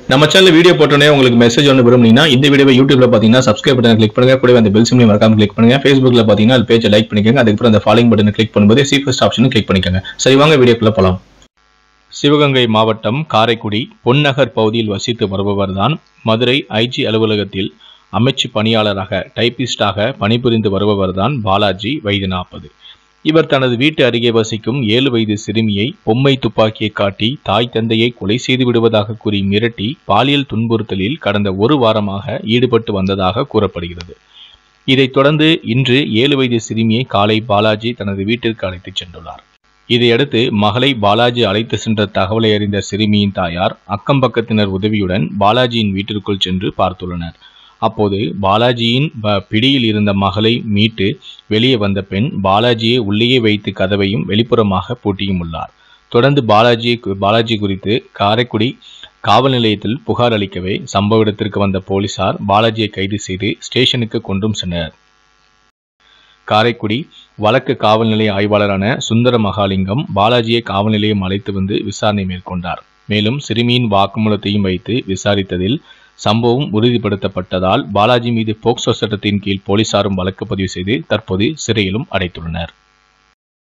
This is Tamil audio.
நம்ம சேனல் வீடியோ போட்டோன்னே உங்களுக்கு மெசேஜ் ஒன்று விரும்புனீங்கன்னா இந்த வீடியோவை யூடியூப்ல பார்த்தீங்கன்னா சப்ஸ்கிரைப் பட்டன் கிளிக் பண்ணுங்க கூடவே அந்த பெல் சிம்லையும் மறக்காம கிளிக் பண்ணுங்க ஃபேஸ்புக்ல பார்த்தீங்கன்னா அது பேஜை லைக் பண்ணிக்கோங்க அதுக்கப்புறம் அந்த ஃபாலோயிங் பட்டனை கிளிக் பண்ணும்போது சி ஃபர்ஸ்ட் ஆப்ஷனும் கிளிக் பண்ணிக்கோங்க சரி வாங்க வீடியோக்குள்ள போலாம் சிவகங்கை மாவட்டம் காரைக்குடி பொன்னகர் பகுதியில் வசித்து வருபவர்தான் மதுரை ஐஜி அலுவலகத்தில் அமைச்சு பணியாளராக டைபிஸ்டாக பணிபுரிந்து வருபவர்தான் பாலாஜி வயது நாற்பது இவர் தனது வீட்டு அருகே வசிக்கும் ஏழு வயது சிறுமியை பொம்மை துப்பாக்கியை காட்டி தாய் தந்தையை கொலை செய்து விடுவதாக கூறி மிரட்டி பாலியல் துன்புறுத்தலில் கடந்த ஒரு வாரமாக ஈடுபட்டு வந்ததாக கூறப்படுகிறது இதைத் தொடர்ந்து இன்று ஏழு வயது சிறுமியை காலை பாலாஜி தனது வீட்டிற்கு அழைத்துச் சென்றுள்ளார் இதையடுத்து மகளை பாலாஜி அழைத்து சென்ற தகவலை அறிந்த சிறுமியின் தாயார் அக்கம் பக்கத்தினர் உதவியுடன் பாலாஜியின் வீட்டிற்குள் சென்று பார்த்துள்ளனர் அப்போது பாலாஜியின் ப- பிடியில் இருந்த மகளை மீட்டு வெளியே வந்த பெண் பாலாஜியை உள்ளேயே வைத்து கதவையும் வெளிப்புறமாக பூட்டியும் உள்ளார் தொடர்ந்து பாலாஜி பாலாஜி குறித்து காரைக்குடி காவல் நிலையத்தில் புகார் அளிக்கவே சம்பவ இடத்திற்கு வந்த போலீசார் பாலாஜியை கைது செய்து ஸ்டேஷனுக்கு கொண்டும் சென்றனர் காரைக்குடி வழக்கு காவல் நிலைய ஆய்வாளரான சுந்தர மகாலிங்கம் பாலாஜியை காவல் நிலையம் அழைத்து வந்து விசாரணை மேற்கொண்டார் மேலும் சிறுமியின் வாக்குமூலத்தையும் வைத்து விசாரித்ததில் சம்பவம் உறுதிப்படுத்தப்பட்டதால் பாலாஜி மீது போக்சோ சட்டத்தின் கீழ் போலீசாரும் வழக்கு பதிவு செய்து தற்போது சிறையிலும் அடைத்துள்ளனர்